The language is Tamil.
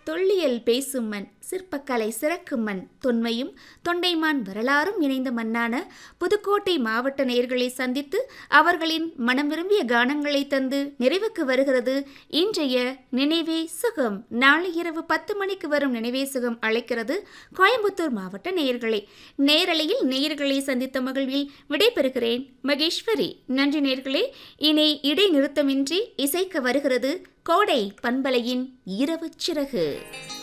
தொல்லியல் பேசும் மண் சிற்பக்கலை சிறக்கும் மண் தொன்மையும் தொண்டைமான் வரலாறும் இணைந்த மண்ணான புதுக்கோட்டை மாவட்ட நேயர்களை சந்தித்து அவர்களின் மனம் விரும்பிய கானங்களை தந்து நிறைவுக்கு வருகிறது இன்றைய நினைவே சுகம் நாளை இரவு பத்து மணிக்கு வரும் நினைவே சுகம் அழைக்கிறது கோயம்புத்தூர் மாவட்ட நேயர்களை நேரலையில் நேயர்களை சந்தித்த மகிழ்வில் விடைபெறுகிறேன் மகேஸ்வரி நன்றி நேயர்களே இனி இடைநிறுத்தமின்றி இசைக்க வருகிறது கோடை பண்பலையின் இரவு சிறகு